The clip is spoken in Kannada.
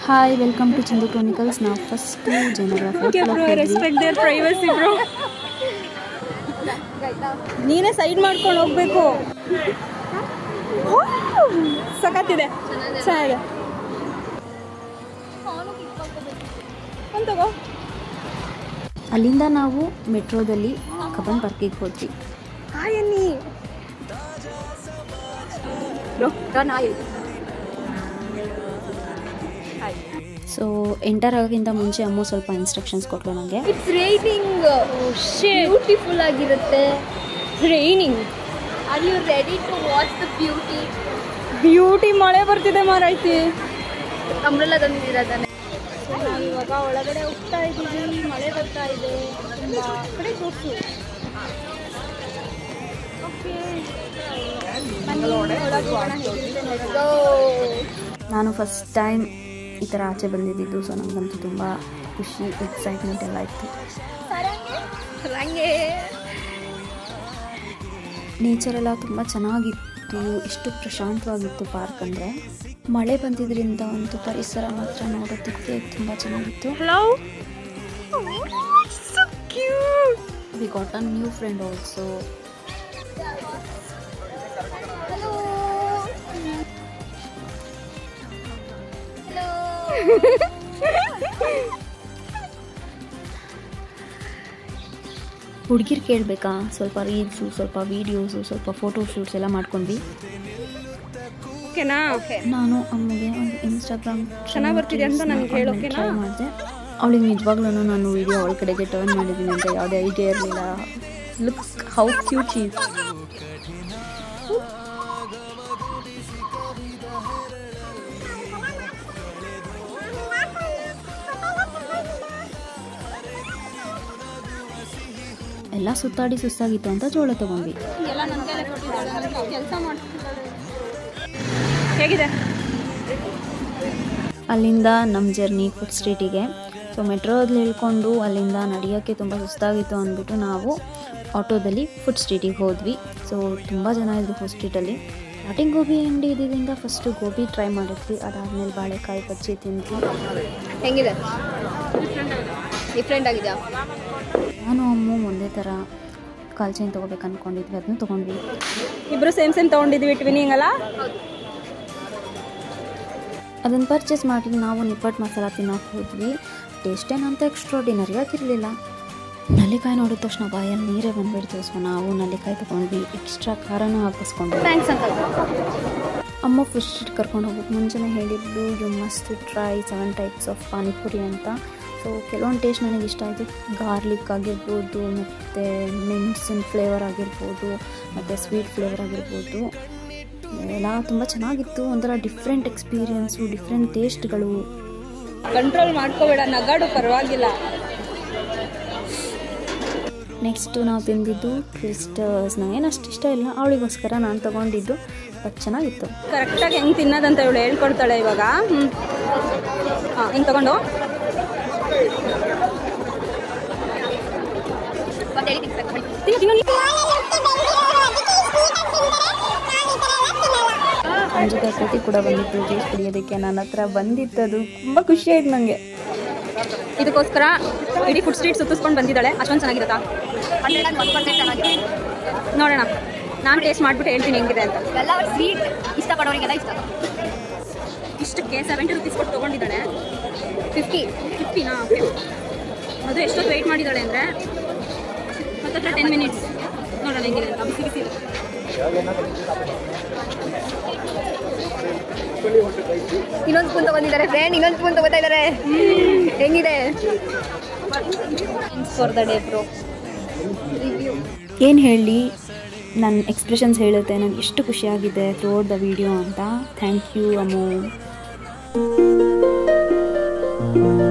Hi welcome to Chandu chronicles ನಾವು ಫಸ್ಟು ಜನರ ರೆಸ್ಪೆಕ್ಟ್ ದೇರ್ ಪ್ರೈವಸಿ ಬ್ರೋ ನೀನೇ ಸೈಡ್ ಮಾಡ್ಕೊಂಡು ಹೋಗ್ಬೇಕು ಸಖತ್ತಿದೆ ಚೆನ್ನಾಗಿದೆ ಒಂದ್ ತಗೋ ಅಲ್ಲಿಂದ ನಾವು ಮೆಟ್ರೋದಲ್ಲಿ ಕಬ್ಬನ್ ಪಾರ್ಕಿಗೆ ಹೋದ್ವಿ ಹಾಯ್ ಅನ್ನಿ ಸೊ ಎಂಟರ್ ಆಗೋಕ್ಕಿಂತ ಮುಂಚೆ ಅಮ್ಮ ಸ್ವಲ್ಪ ಇನ್ಸ್ಟ್ರಕ್ಷನ್ಸ್ ಕೊಟ್ಟರು ನನಗೆ ಇಟ್ಸ್ ರೈನಿಂಗ್ ಬ್ಯೂಟಿಫುಲ್ ಆಗಿರುತ್ತೆ raining are you ready to watch the beauty beauty ಮಳೆ ಬರ್ತಿದೆ ಮಾರೈತಿ ಅಂಬ್ರೆಲ್ಲ ತಂದಿರೋದಾನೆ ಇವಾಗ ಒಳಗಡೆ ಹೋಗ್ತಾ ಇದ್ದೀವಿ ಮಳೆ ಬರ್ತಾ ಇದೆ ತುಂಬ ಕಡೆ ತೋರಿಸು ನಾನು ಫಸ್ಟ್ ಟೈಮ್ ಈ ಥರ ಆಚೆ ಬಂದಿದ್ದು ಸೊ ನನಗಂತೂ ತುಂಬ ಖುಷಿ ಎಕ್ಸೈಟ್ಮೆಂಟ್ ಎಲ್ಲ ಇತ್ತು ಹಂಗೆ ನೇಚರ್ ಎಲ್ಲ ತುಂಬ ಚೆನ್ನಾಗಿತ್ತು ಎಷ್ಟು ಪ್ರಶಾಂತವಾಗಿತ್ತು ಪಾರ್ಕ್ ಅಂದರೆ ಮಳೆ ಬಂದಿದ್ದರಿಂದ ಒಂದು ಪರಿಸರ ಮಾತ್ರ ನೋಡೋದಕ್ಕೆ ತುಂಬ ಚೆನ್ನಾಗಿತ್ತು hello we got a new friend also ಹುಡುಗಿರು ಕೇಳಬೇಕಾ ಸ್ವಲ್ಪ ರೀಲ್ಸು ಸ್ವಲ್ಪ ವೀಡಿಯೋಸು ಸ್ವಲ್ಪ ಫೋಟೋ ಶೂಟ್ಸ್ ಎಲ್ಲ ಮಾಡ್ಕೊಂಡ್ವಿ ಓಕೆನಾ ನಾನು ಅಮ್ಮಗೆ ಒಂದು ಇನ್ಸ್ಟಾಗ್ರಾಮ್ ಚೆನ್ನಾಗ್ ಬರ್ತಿದೆ ಅಂತ ನನಗೆ ಹೇಳು, ಓಕೆನಾ? ಟ್ರೈ ಮಾಡಿದೆ ಅವಳಿಗೆ ನಿಜವಾಗ್ಲೂ ನಾನು ವಿಡಿಯೋ ಅವಳ ಕಡೆಗೆ ಟರ್ನ್ ಮಾಡಿದ್ದೀನಿ ಅಂತ ಯಾವುದೇ ಐಡಿಯಾ ಇರಲಿಲ್ಲ ಲುಕ್ಸ್ ಹೌ ಕ್ಯೂಟ್ ಚೀಸ್ ಎಲ್ಲ ಸುತ್ತಾಡಿ ಸುಸ್ತಾಗಿತ್ತು ಅಂತ ಜೋಳ ತಗೊಂಡ್ವಿ ಎಲ್ಲ ನನ್ನ ಕೈಲೇ ಕೊಟ್ಟಿದ್ದಾಳೆ ಕೆಲಸ ಮಾಡ್ತಿದ್ದಾಳೆ ಹೇಗಿದೆ ಅಲ್ಲಿಂದ ನಮ್ಮ ಜರ್ನಿ ಫುಡ್ ಸ್ಟ್ರೀಟಿಗೆ ಸೊ ಮೆಟ್ರೋದಲ್ಲಿ ಇಳ್ಕೊಂಡು ಅಲ್ಲಿಂದ ನಡೆಯೋಕ್ಕೆ ತುಂಬ ಸುಸ್ತಾಗಿತ್ತು ಅಂದ್ಬಿಟ್ಟು ನಾವು ಆಟೋದಲ್ಲಿ ಫುಡ್ ಸ್ಟ್ರೀಟಿಗೆ ಹೋದ್ವಿ ಸೊ ತುಂಬ ಜನ ಇದ್ರು ಫುಡ್ ಸ್ಟ್ರೀಟಲ್ಲಿ ಸ್ಟಾರ್ಟಿಂಗ್ ಗೋಬಿ ಅಂಗಡಿ ಇದ್ದಿದ್ದರಿಂದ ಫಸ್ಟು ಗೋಬಿ ಟ್ರೈ ಮಾಡಿದ್ವಿ ಅದಾದಮೇಲೆ ಬಾಳೆಕಾಯಿ ಬಜ್ಜಿ ತಿಂದ್ವಿ ಹೆಂಗಿದೆ ಡಿಫ್ರೆಂಟ್ ಆಗಿದೆಯಾ ನಾನು ಅಮ್ಮ ಒಂದೇ ಥರ ಕಾಲ್ ಚೈನ್ ತೊಗೋಬೇಕು ಅಂದ್ಕೊಂಡಿದ್ವಿ ಅದನ್ನು ತೊಗೊಂಡ್ವಿ ಇಬ್ರು ಸೇಮ್ ಸೇಮ್ ತೊಗೊಂಡಿದ್ವಿ ಟ್ವಿನಿಂಗ್ ಅಲ್ಲ ಅದನ್ನು ಪರ್ಚೇಸ್ ಮಾಡಿ ನಾವು ನಿಪ್ಪಟ್ಟು ಮಸಾಲ ತಿನ್ನೋಕೆ ಹೋದ್ವಿ ಟೇಸ್ಟ್ ಏನಂತ ಎಕ್ಸ್ಟ್ರಾಡಿನರಿ ಆಗಿರಲಿಲ್ಲ ನಲ್ಲಿಕಾಯಿ ನೋಡಿದ ತಕ್ಷಣ ಬಾಯಲ್ಲಿ ನೀರೇ ಬಂದ್ಬಿಡ್ತು ಸೊ ನಾವು ನಲ್ಲಿಕಾಯಿ ತೊಗೊಂಡ್ವಿ ಎಕ್ಸ್ಟ್ರಾ ಖಾರನೂ ಹಾಕಿಸ್ಕೊಂಡ್ವಿ ಥ್ಯಾಂಕ್ಸ್ ಅಂಕಲ್ ಅಮ್ಮ ಫಿಶ್ ಸ್ಟ್ರೀಟ್ ಕರ್ಕೊಂಡು ಹೋಗ್ಬಿಟ್ಟು ಮುಂಚೆನೇ ಹೇಳಿದ್ದು you must try seven types of panipuri ಅಂತ ಸೊ ಕೆಲವೊಂದು ಟೇಸ್ಟ್ ನನಗೆ ಇಷ್ಟ ಆಯಿತು ಗಾರ್ಲಿಕ್ ಆಗಿರ್ಬೋದು ಮತ್ತು ಮೆಣಸಿನ ಫ್ಲೇವರ್ ಆಗಿರ್ಬೋದು ಮತ್ತು ಸ್ವೀಟ್ ಫ್ಲೇವರ್ ಆಗಿರ್ಬೋದು ಎಲ್ಲ ತುಂಬ ಚೆನ್ನಾಗಿತ್ತು ಒಂಥರ ಡಿಫ್ರೆಂಟ್ ಎಕ್ಸ್ಪೀರಿಯನ್ಸು ಡಿಫ್ರೆಂಟ್ ಟೇಸ್ಟ್ಗಳು ಕಂಟ್ರೋಲ್ ಮಾಡ್ಕೋಬೇಡ ನಗಾಡು ಪರವಾಗಿಲ್ಲ ನೆಕ್ಸ್ಟು ನಾವು ತಿಂದಿದ್ದು ಟ್ವಿಸ್ಟರ್ಸ್ ನನಗೇನು ಅಷ್ಟು ಇಷ್ಟ ಇಲ್ಲ ಅವಳಿಗೋಸ್ಕರ ನಾನು ತೊಗೊಂಡಿದ್ದು ಬಟ್ ಚೆನ್ನಾಗಿತ್ತು ಕರೆಕ್ಟಾಗಿ ಹೆಂಗೆ ತಿನ್ನೋದಂತ ಇವಳು ಹೇಳ್ಕೊಡ್ತಾಳೆ ಇವಾಗ ಹ್ಞೂ ಹಾಂ ಹಿಂಗೆ ತಗೊಂಡು ತಿನ್ನು, ತಿನ್ನು, ತಿನ್ನು. ಅಂಜಿಕ ಕೋಟಿ ಕೂಡ ಬಂದಿತ್ತು ಜ್ಯೂಸ್ ಕುಡಿಯೋದಕ್ಕೆ ನನ್ನ ಹತ್ರ ಬಂದಿತ್ತದು ತುಂಬ ಖುಷಿ ಆಯ್ತು ನನಗೆ ಇದಕ್ಕೋಸ್ಕರ ಇಡೀ ಫುಡ್ ಸ್ಟ್ರೀಟ್ ಸುತ್ತಿಸ್ಕೊಂಡು ಬಂದಿದ್ದಾಳೆ ಅಷ್ಟೊಂದು ಚೆನ್ನಾಗಿರುತ್ತಾ ನೋಡೋಣ ನಾನು ಟೇಸ್ಟ್ ಮಾಡಿಬಿಟ್ಟು ಹೇಳ್ತೀನಿ ಹೆಂಗಿದೆ ಅಂತ ಎಲ್ಲ ಸ್ವೀಟ್ ಇಷ್ಟಪಡೋರಿಗೆಲ್ಲ ಇಷ್ಟ ಇಷ್ಟಕ್ಕೆ ಸೆವೆಂಟಿ ರುಪೀಸ್ ಕೊಟ್ಟು ತೊಗೊಂಡಿದ್ದಾಳೆ ಫಿಫ್ಟಿ ಫಿಫ್ಟಿನಾ ಅದು ಎಷ್ಟೊತ್ತು ವೆಯ್ಟ್ ಮಾಡಿದ್ದಾಳೆ ಅಂದರೆ ಹತ್ತತ್ರ ಟೆನ್ ಮಿನಿಟ್ಸ್ ನೋಡೋಣ ಹೆಂಗಿದೆ ಅಂತ ಬಿಸಿ ಬಿಸಿ ಇರುತ್ತೆ. ಇನ್ನೊಂದು ಸ್ಪೂನ್ ತಗೊಂಡಿದ್ದಾರೆ ಫ್ರೆಂಡ್ ಇನ್ನೊಂದು ಸ್ಪೂನ್ ತಗೋತಾ ಇದ್ದಾರೆ ಹೆಂಗಿದೆ ಫಾರ್ ದ ಡೇ ಬ್ರೋ ಏನು ಹೇಳಿ ನನ್ನ ಎಕ್ಸ್ಪ್ರೆಷನ್ಸ್ ಹೇಳುತ್ತೆ ನನಗೆ ಎಷ್ಟು ಖುಷಿಯಾಗಿದೆ ಥ್ರೋಟ್ ದ ವಿಡಿಯೋ ಅಂತ ಥ್ಯಾಂಕ್ ಯು ಅಮ್ಮು